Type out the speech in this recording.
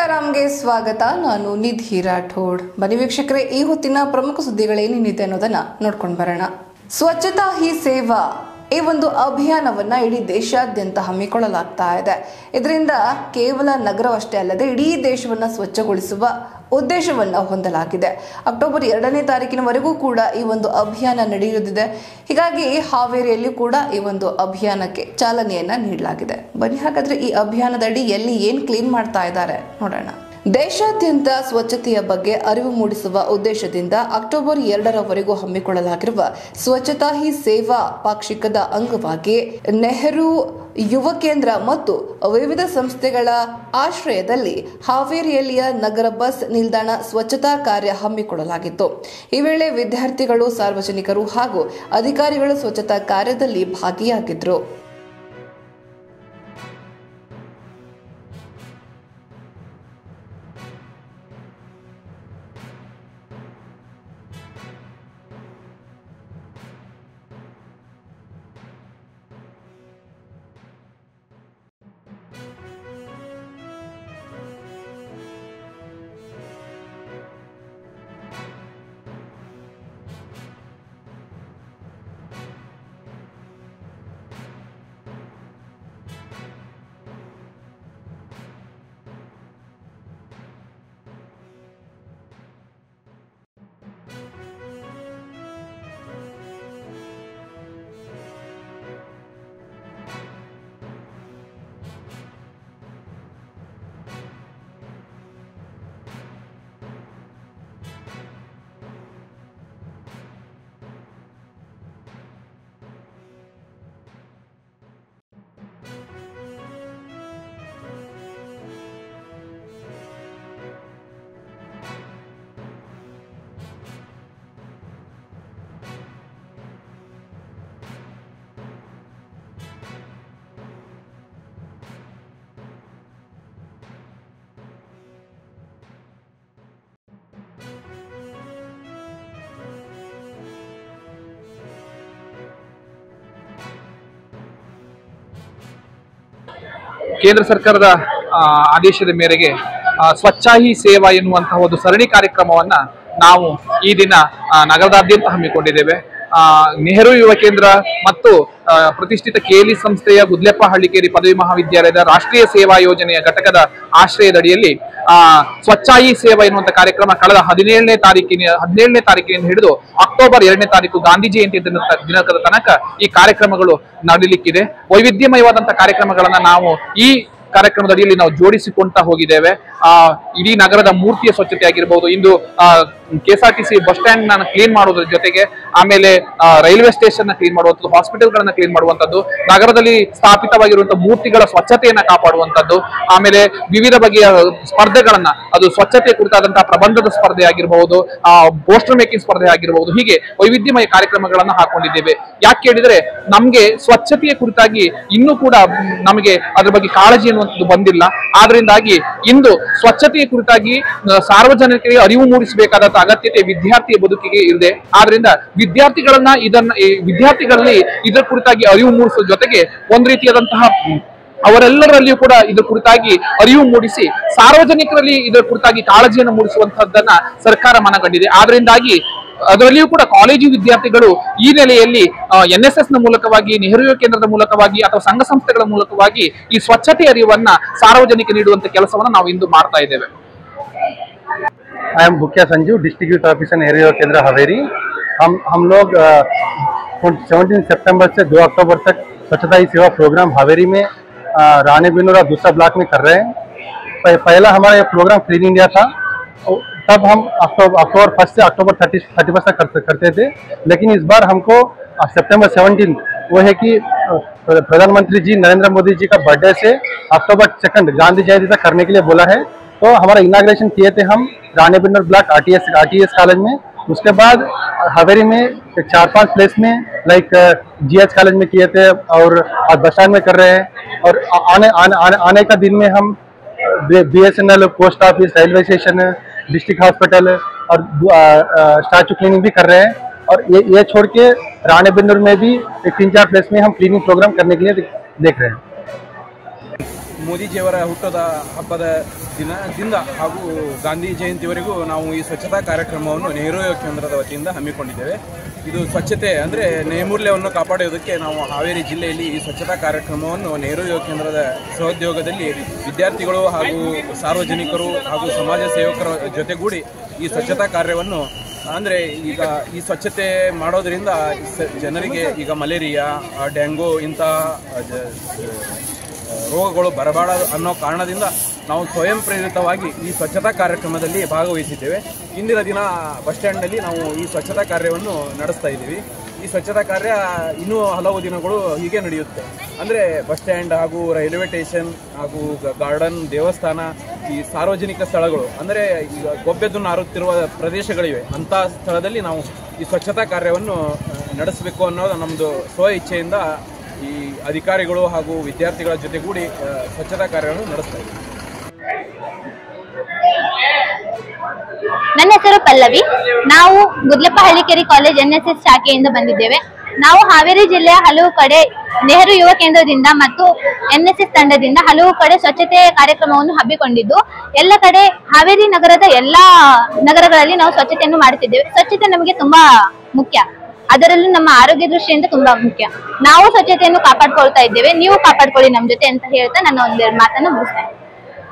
ಇನ್ಸ್ಟಾಗ್ರಾಮ್ಗೆ ಸ್ವಾಗತ ನಾನು ನಿಧಿ ರಾಠೋಡ್ ಬನ್ನಿ ವೀಕ್ಷಕರೇ ಈ ಹೊತ್ತಿನ ಪ್ರಮುಖ ಸುದ್ದಿಗಳೇನೇನಿದೆ ಅನ್ನೋದನ್ನ ನೋಡ್ಕೊಂಡು ಬರೋಣ ಸ್ವಚ್ಛತಾ ಹಿ ಸೇವಾ ಈ ಒಂದು ಅಭಿಯಾನವನ್ನ ಇಡೀ ದೇಶಾದ್ಯಂತ ಹಮ್ಮಿಕೊಳ್ಳಲಾಗ್ತಾ ಇದೆ ಇದರಿಂದ ಕೇವಲ ನಗರವಷ್ಟೇ ಅಲ್ಲದೆ ಇಡೀ ದೇಶವನ್ನ ಸ್ವಚ್ಛಗೊಳಿಸುವ ಉದ್ದೇಶವನ್ನ ಹೊಂದಲಾಗಿದೆ ಅಕ್ಟೋಬರ್ ಎರಡನೇ ತಾರೀಕಿನವರೆಗೂ ಕೂಡ ಈ ಒಂದು ಅಭಿಯಾನ ನಡೆಯುತ್ತಿದೆ ಹೀಗಾಗಿ ಹಾವೇರಿಯಲ್ಲಿ ಕೂಡ ಈ ಒಂದು ಅಭಿಯಾನಕ್ಕೆ ಚಾಲನೆಯನ್ನ ನೀಡಲಾಗಿದೆ ಬನ್ನಿ ಹಾಗಾದ್ರೆ ಈ ಅಭಿಯಾನದಡಿ ಎಲ್ಲಿ ಏನ್ ಕ್ಲೀನ್ ಮಾಡ್ತಾ ಇದ್ದಾರೆ ನೋಡೋಣ ದೇಶಾದ್ಯಂತ ಸ್ವಚ್ಛತೆಯ ಬಗ್ಗೆ ಅರಿವು ಮೂಡಿಸುವ ಉದ್ದೇಶದಿಂದ ಅಕ್ಟೋಬರ್ ಎರಡರವರೆಗೂ ಹಮ್ಮಿಕೊಳ್ಳಲಾಗಿರುವ ಸ್ವಚ್ಛತಾ ಹಿ ಸೇವಾ ಪಾಕ್ಷಿಕದ ಅಂಗವಾಗಿ ನೆಹರು ಯುವ ಕೇಂದ್ರ ಮತ್ತು ವಿವಿಧ ಸಂಸ್ಥೆಗಳ ಆಶ್ರಯದಲ್ಲಿ ಹಾವೇರಿಯಲ್ಲಿಯ ನಗರ ಬಸ್ ನಿಲ್ದಾಣ ಸ್ವಚ್ಛತಾ ಕಾರ್ಯ ಹಮ್ಮಿಕೊಳ್ಳಲಾಗಿತ್ತು ಈ ವೇಳೆ ವಿದ್ಯಾರ್ಥಿಗಳು ಸಾರ್ವಜನಿಕರು ಹಾಗೂ ಅಧಿಕಾರಿಗಳು ಸ್ವಚ್ಛತಾ ಕಾರ್ಯದಲ್ಲಿ ಭಾಗಿಯಾಗಿದ್ರು ಕೇಂದ್ರ ಸರ್ಕಾರದ ಆ, ಆದೇಶದ ಮೇರೆಗೆ ಆ, ಸ್ವಚ್ಛ ಹಿ ಸೇವಾ ಎನ್ನುವಂತಹ ಒಂದು ಸರಣಿ ಕಾರ್ಯಕ್ರಮವನ್ನ ನಾವು ಈ ದಿನ ಆ, ನಗರದಾದ್ಯಂತ ಹಮ್ಮಿಕೊಂಡಿದ್ದೇವೆ ಆ, ನೆಹರು ಯುವ ಕೇಂದ್ರ ಮತ್ತು ಆ, ಪ್ರತಿಷ್ಠಿತ ಕೇಲಿ ಸಂಸ್ಥೆಯ ಗುದ್ಲೆಪ್ಪ ಹಳ್ಳಿಕೇರಿ ಪದವಿ ಮಹಾವಿದ್ಯಾಲಯದ ರಾಷ್ಟ್ರೀಯ ಸೇವಾ ಯೋಜನೆಯ ಘಟಕದ ಆಶ್ರಯದಡಿಯಲ್ಲಿ ಆ ಸ್ವಚ್ಛ ಹಿ ಸೇವಾ ಎನ್ನುವಂತ ಕಾರ್ಯಕ್ರಮ ಕಳೆದ ಹದಿನೇಳನೇ ತಾರೀಕಿನ ಹದಿನೇಳನೇ ತಾರೀಕಿನಿಂದ ಹಿಡಿದು ಅಕ್ಟೋಬರ್ ಎರಡನೇ ತಾರೀಕು ಗಾಂಧಿ ಜಯಂತಿ ದಿನ ದಿನಕದ ತನಕ ಈ ಕಾರ್ಯಕ್ರಮಗಳು ನಡೀಲಿಕ್ಕಿದೆ ವೈವಿಧ್ಯಮಯವಾದಂತಹ ಕಾರ್ಯಕ್ರಮಗಳನ್ನ ನಾವು ಈ ಕಾರ್ಯಕ್ರಮದ ಅಡಿಯಲ್ಲಿ ನಾವು ಜೋಡಿಸಿಕೊಂತ ಹೋಗಿದ್ದೇವೆ ಆ ಇಡೀ ನಗರದ ಮೂರ್ತಿಯ ಸ್ವಚ್ಛತೆ ಆಗಿರ್ಬೋದು ಇಂದು K S R T C bus stand ನ ಕ್ಲೀನ್ ಮಾಡೋದ್ರ ಜೊತೆಗೆ ಆಮೇಲೆ ಆ, ರೈಲ್ವೆ ಸ್ಟೇಷನ್ ನ ಕ್ಲೀನ್ ಮಾಡುವಂಥದ್ದು ಹಾಸ್ಪಿಟಲ್ ಗಳನ್ನ ಕ್ಲೀನ್ ಮಾಡುವಂತದ್ದು ನಗರದಲ್ಲಿ ಸ್ಥಾಪಿತವಾಗಿರುವಂತಹ ಮೂರ್ತಿಗಳ ಸ್ವಚ್ಛತೆಯನ್ನ ಕಾಪಾಡುವಂತದ್ದು ಆಮೇಲೆ ವಿವಿಧ ಬಗೆಯ ಸ್ಪರ್ಧೆಗಳನ್ನ ಅದು ಸ್ವಚ್ಛತೆ ಕುರಿತಾದಂತಹ ಪ್ರಬಂಧದ ಸ್ಪರ್ಧೆ ಆಗಿರಬಹುದು ಆ ಪೋಸ್ಟರ್ ಮೇಕಿಂಗ್ ಸ್ಪರ್ಧೆ ಆಗಿರಬಹುದು ಹೀಗೆ ವೈವಿಧ್ಯಮಯ ಕಾರ್ಯಕ್ರಮಗಳನ್ನ ಹಾಕೊಂಡಿದ್ದೇವೆ ಯಾಕೆ ಕೇಳಿದ್ರೆ ನಮ್ಗೆ ಸ್ವಚ್ಛತೆಯ ಕುರಿತಾಗಿ ಇನ್ನೂ ಕೂಡ ಮ್, ನಮಗೆ ಅದ್ರ ಬಗ್ಗೆ ಕಾಳಜಿ ಅನ್ನುವಂಥದ್ದು ಬಂದಿಲ್ಲ ಆದ್ರಿಂದಾಗಿ ಇಂದು ಸ್ವಚ್ಛತೆಯ ಕುರಿತಾಗಿ ಆ, ಸಾರ್ವಜನಿಕರಿಗೆ ಅರಿವು ಮೂಡಿಸಬೇಕಾದಂತ ಅಗತ್ಯತೆ ವಿದ್ಯಾರ್ಥಿಯ ಬದುಕಿಗೆ ಇದೆ ಆದ್ರಿಂದ ವಿದ್ಯಾರ್ಥಿಗಳನ್ನ ಇದನ್ನ ಈ ವಿದ್ಯಾರ್ಥಿಗಳಲ್ಲಿ ಇದರ ಕುರಿತಾಗಿ ಅರಿವು ಮೂಡಿಸುವ ಜೊತೆಗೆ ಒಂದ್ ರೀತಿಯಾದಂತಹ ಮ್, ಅವರೆಲ್ಲರಲ್ಲಿಯೂ ಕೂಡ ಇದರ ಕುರಿತಾಗಿ ಅರಿವು ಮೂಡಿಸಿ ಸಾರ್ವಜನಿಕರಲ್ಲಿ ಇದರ ಕುರಿತಾಗಿ ಕಾಳಜಿಯನ್ನು ಮೂಡಿಸುವಂತಹದ್ದನ್ನ ಸರ್ಕಾರ ಮನಗಂಡಿದೆ ಆದ್ರಿಂದಾಗಿ ಅದರಲ್ಲಿಯೂ ಕೂಡ ಕಾಲೇಜು ವಿದ್ಯಾರ್ಥಿಗಳು ಈ ನೆಲೆಯಲ್ಲಿ ಎನ್ ಎಸ್ ಎಸ್ ನ ಮೂಲಕವಾಗಿ ನೆಹರು ಯುವ ಕೇಂದ್ರದ ಮೂಲಕವಾಗಿ ಅಥವಾ ಸಂಘ ಸಂಸ್ಥೆಗಳ ಮೂಲಕವಾಗಿ ಈ ಸ್ವಚ್ಛತೆ ಅರಿವನ್ನ ಸಾರ್ವಜನಿಕ ನೀಡುವಂತ ಕೆಲಸವನ್ನ ನಾವು ಇಂದು ಮಾಡ್ತಾ ಇದ್ದೇವೆ I am Bukiya Sanju district youth officer Nehru Kendra Haveri हम हम लोग सेवनटीन सितंबर से 2 अक्टूबर तक स्वच्छता ही सेवा प्रोग्राम हवेरी में अ, रानी बिनोरा दूसरा ब्लॉक में कर रहे हैं पह- पहला हमारा ये प्रोग्राम क्लीन इंडिया था और तब हम अक्टूबर अक्टूबर फर्स्ट से अक्टूबर थर्टी थर्टी फर्स्ट तक करते करते थे लेकिन इस बार हमको सितंबर सेवनटीन वो है कि अ, प्रधानमंत्री जी नरेंद्र मोदी जी का बर्थडे से अक्टूबर सेकंड गांधी जयंती तक करने के लिए बोला है तो हमारा इनाग्रेशन किए थे हम Rani Bennur block R T S college में उसके बाद हवेरी में एक चार पांच प्लेस में लाइक जीएच कॉलेज में किए थे और आज बस स्टैंड में कर रहे हैं और आ- आने आने आने, आने का दिन में हम B S N L post office railway station district hospital और स्टैचू क्लीनिंग भी कर रहे हैं और ये ये छोड़ के रानी बिन्नूर में भी एक तीन चार प्लेस में हम क्लीनिंग प्रोग्राम करने के लिए देख देख रहे हैं ಮೋದಿಜಿಯವರ ಹುಟ್ಟದ ಹಬ್ಬದ ದಿನದಿಂದ ಹಾಗೂ ಗಾಂಧಿ ಜಯಂತಿವರೆಗೂ ನಾವು ಈ ಸ್ವಚ್ಛತಾ ಕಾರ್ಯಕ್ರಮವನ್ನು ನೆಹರು ಯುವ ಕೇಂದ್ರದ ವತಿಯಿಂದ ಹಮ್ಮಿಕೊಂಡಿದ್ದೇವೆ ಇದು ಸ್ವಚ್ಛತೆ ಅಂದರೆ ನೈರ್ಮಲ್ಯವನ್ನು ಕಾಪಾಡುವುದಕ್ಕೆ ನಾವು ಹಾವೇರಿ ಜಿಲ್ಲೆಯಲ್ಲಿ ಈ ಸ್ವಚ್ಛತಾ ಕಾರ್ಯಕ್ರಮವನ್ನು ನೆಹರು ಯುವ ಕೇಂದ್ರದ ಸಹೋದ್ಯೋಗದಲ್ಲಿ ವಿದ್ಯಾರ್ಥಿಗಳು ಹಾಗೂ ಸಾರ್ವಜನಿಕರು ಹಾಗೂ ಸಮಾಜ ಸೇವಕರ ಜೊತೆಗೂಡಿ ಈ ಸ್ವಚ್ಛತಾ ಕಾರ್ಯವನ್ನು ಅಂದರೆ ಈಗ ಈ ಸ್ವಚ್ಛತೆ ಮಾಡೋದರಿಂದ ಸ- ಜನರಿಗೆ ಈಗ ಮಲೇರಿಯಾ ಆ, ಡೆಂಗು ಇಂಥ ಆ, ಜ- ಆ, ರೋಗಗಳು ಬರಬಾರದು ಅನ್ನೋ ಕಾರಣದಿಂದ ನಾವು ಸ್ವಯಂ ಪ್ರೇರಿತವಾಗಿ ಈ ಸ್ವಚ್ಛತಾ ಕಾರ್ಯಕ್ರಮದಲ್ಲಿ ಭಾಗವಹಿಸಿದ್ದೇವೆ ಇಂದಿನ ದಿನ ಬಸ್ ಸ್ಟ್ಯಾಂಡ್ನಲ್ಲಿ ನಾವು ಈ ಸ್ವಚ್ಛತಾ ಕಾರ್ಯವನ್ನು ನಡೆಸ್ತಾ ಇದ್ದೀವಿ ಈ ಸ್ವಚ್ಛತಾ ಕಾರ್ಯ ಇನ್ನೂ ಹಲವು ದಿನಗಳು ಹೀಗೆ ನಡೆಯುತ್ತೆ ಅಂದರೆ ಬಸ್ ಸ್ಟ್ಯಾಂಡ್ ಹಾಗೂ ರೈಲ್ವೆ ಸ್ಟೇಷನ್ ಹಾಗೂ ಗ- ಗಾರ್ಡನ್ ದೇವಸ್ಥಾನ ಈ ಸಾರ್ವಜನಿಕ ಸ್ಥಳಗಳು ಅಂದರೆ ಈಗ ಗೊಬ್ಬೆದ್ದು ನಾರುತ್ತಿರುವ ಪ್ರದೇಶಗಳಿವೆ ಅಂಥ ಸ್ಥಳದಲ್ಲಿ ನಾವು ಈ ಸ್ವಚ್ಛತಾ ಕಾರ್ಯವನ್ನು ಆ, ನಡೆಸಬೇಕು ಅನ್ನೋದು ನಮ್ಮದು ಸ್ವ ಇಚ್ಛೆಯಿಂದ ಈ ಅಧಿಕಾರಿಗಳು ಹಾಗೂ ವಿದ್ಯಾರ್ಥಿಗಳ ಜೊತೆಗೂಡಿ ಆ, ಸ್ವಚ್ಛತಾ ಕಾರ್ಯವನ್ನು ನಡೆಸ್ತಾ ಇದ್ದೀವಿ ನನ್ನ ಹೆಸರು ಪಲ್ಲವಿ ನಾವು Gudlappa Hallikere college N S S ಶಾಖೆಯಿಂದ ಬಂದಿದ್ದೇವೆ ನಾವು ಹಾವೇರಿ ಜಿಲ್ಲೆಯ ಹಲವು ಕಡೆ ನೆಹರು ಯುವ ಕೇಂದ್ರದಿಂದ ಮತ್ತು ಎನ್ ಎಸ್ ಎಸ್ ತಂಡದಿಂದ ಹಲವು ಕಡೆ ಸ್ವಚ್ಛತೆ ಕಾರ್ಯಕ್ರಮವನ್ನು ಹಮ್ಮಿಕೊಂಡಿದ್ದು ಎಲ್ಲ ಕಡೆ ಹಾವೇರಿ ನಗರದ ಎಲ್ಲಾ ನಗರಗಳಲ್ಲಿ ನಾವು ಸ್ವಚ್ಛತೆಯನ್ನು ಮಾಡುತ್ತಿದ್ದೇವೆ ಸ್ವಚ್ಛತೆ ನಮಗೆ ತುಂಬಾ ಮುಖ್ಯ ಅದರಲ್ಲೂ ನಮ್ಮ ಆರೋಗ್ಯ ದೃಷ್ಟಿಯಿಂದ ತುಂಬಾ ಮುಖ್ಯ ನಾವು ಸ್ವಚ್ಛತೆಯನ್ನು ಕಾಪಾಡ್ಕೊಳ್ತಾ ಇದ್ದೇವೆ ನೀವು ಕಾಪಾಡ್ಕೊಳ್ಳಿ ನಮ್ಮ ಜೊತೆ ಅಂತ ಹೇಳ್ತಾ ನನ್ನ ಒಂದೆರಡು ಮಾತನ್ನು ಮುಗಿಸ್ತೇನೆ